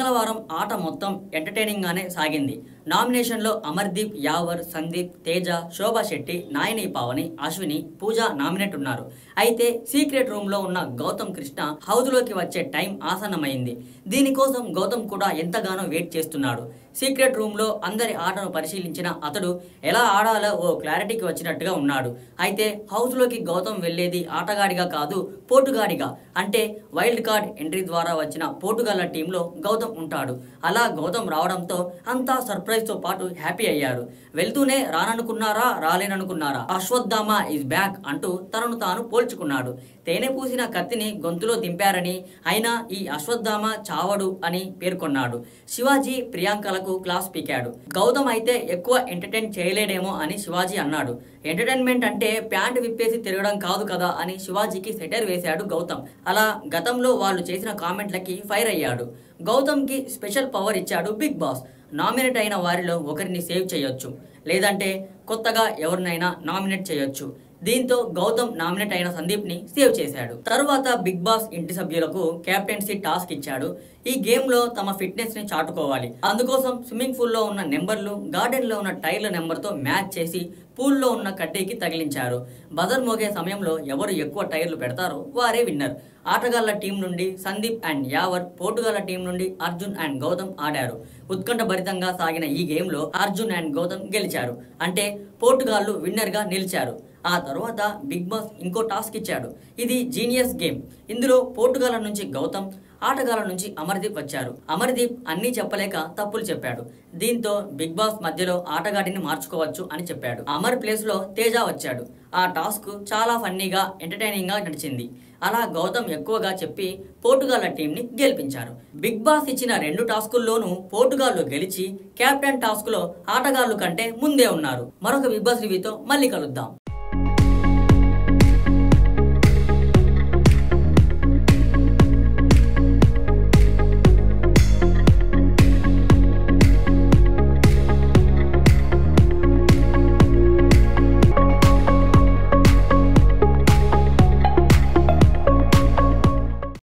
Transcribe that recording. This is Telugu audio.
మంగళవారం ఆట మొత్తం ఎంటర్టైనింగ్ గానే సాగింది నామినేషన్లో అమర్దీప్ యావర్ సందీప్ తేజ శోభా శెట్టి నాయని పావని అశ్విని పూజ నామినేట్ ఉన్నారు అయితే సీక్రెట్ రూమ్ లో ఉన్న గౌతమ్ కృష్ణ హౌస్ లోకి వచ్చే టైం ఆసన్నమైంది దీనికోసం గౌతమ్ కూడా ఎంతగానో వెయిట్ చేస్తున్నాడు సీక్రెట్ రూమ్ లో అందరి ఆటను పరిశీలించిన అతడు ఎలా ఆడాలో ఓ క్లారిటీకి వచ్చినట్టుగా ఉన్నాడు అయితే హౌస్ లోకి గౌతమ్ వెళ్లేది ఆటగాడిగా కాదు పోటుగాడిగా అంటే వైల్డ్ కార్డ్ ఎంట్రీ ద్వారా వచ్చిన పోటుగాళ్ల టీంలో గౌతమ్ ఉంటాడు అలా గౌతమ్ రావడంతో అంతా సర్ప్రైజ్ తో పాటు హ్యాపీ అయ్యారు వెళ్తూనే రాననుకున్నారా రాలేననుకున్నారా అశ్వత్థామ ఇస్ బ్యాక్ అంటూ తనను తాను పోల్చుకున్నాడు తేనె పూసిన కత్తిని గొంతులో దింపారని అయినా ఈ అశ్వత్థామ చావడు అని పేర్కొన్నాడు శివాజీ ప్రియాంకలకు క్లాస్ పీకాడు గౌతమ్ అయితే ఎక్కువ ఎంటర్టైన్ చేయలేడేమో అని శివాజీ అన్నాడు ఎంటర్టైన్మెంట్ అంటే ప్యాంట్ విప్పేసి తిరగడం కాదు కదా అని శివాజీకి సెటర్ వేశాడు గౌతమ్ అలా గతంలో వాళ్ళు చేసిన కామెంట్లకి ఫైర్ అయ్యాడు గౌతమ్కి స్పెషల్ పవర్ ఇచ్చాడు బిగ్ బాస్ నామినేట్ అయిన వారిలో ఒకరిని సేవ్ చేయొచ్చు లేదంటే కొత్తగా ఎవరినైనా నామినేట్ చేయొచ్చు దీంతో గౌతమ్ నామినేట్ అయిన సందీప్ ని సేవ్ చేశాడు తరువాత బిగ్ బాస్ ఇంటి సభ్యులకు కెప్టెన్సీ టాస్క్ ఇచ్చాడు ఈ గేమ్ లో తమ ఫిట్నెస్ ని చాటుకోవాలి అందుకోసం స్విమ్మింగ్ పూల్ లో ఉన్న నెంబర్లు గార్డెన్ లో ఉన్న టైర్ల నెంబర్ తో మ్యాచ్ చేసి పూల్లో ఉన్న కడ్డీకి తగిలించారు బజర్ మోగే సమయంలో ఎవరు ఎక్కువ టైర్లు పెడతారో వారే విన్నర్ ఆటగాళ్ల టీం నుండి సందీప్ అండ్ యావర్ పోటుగాళ్ల టీం నుండి అర్జున్ అండ్ గౌతమ్ ఆడారు ఉత్కంఠభరితంగా సాగిన ఈ గేమ్ లో అర్జున్ అండ్ గౌతమ్ గెలిచారు అంటే పోర్టుగాళ్లు విన్నర్ గా నిలిచారు ఆ తర్వాత బిగ్ బాస్ ఇంకో టాస్క్ ఇచ్చాడు ఇది జీనియస్ గేమ్ ఇందులో పోర్టుగాల నుంచి గౌతమ్ ఆటగాళ్ల నుంచి అమర్దీప్ వచ్చారు అమర్దీప్ అన్నీ చెప్పలేక తప్పులు చెప్పాడు దీంతో బిగ్ బాస్ మధ్యలో ఆటగాడిని మార్చుకోవచ్చు అని చెప్పాడు అమర్ ప్లేస్ లో తేజ వచ్చాడు ఆ టాస్క్ చాలా ఫన్నీగా ఎంటర్టైనింగ్ గా నడిచింది అలా గౌతమ్ ఎక్కువగా చెప్పి పోర్టుగాళ్ల టీం ని గెలిపించారు బిగ్ బాస్ ఇచ్చిన రెండు టాస్కుల్లోనూ పోర్టుగాళ్లు గెలిచి కెప్టెన్ టాస్క్ లో ఆటగాళ్లు కంటే ముందే ఉన్నారు మరొక బిగ్ బాస్ రివ్యూతో మళ్ళీ కలుద్దాం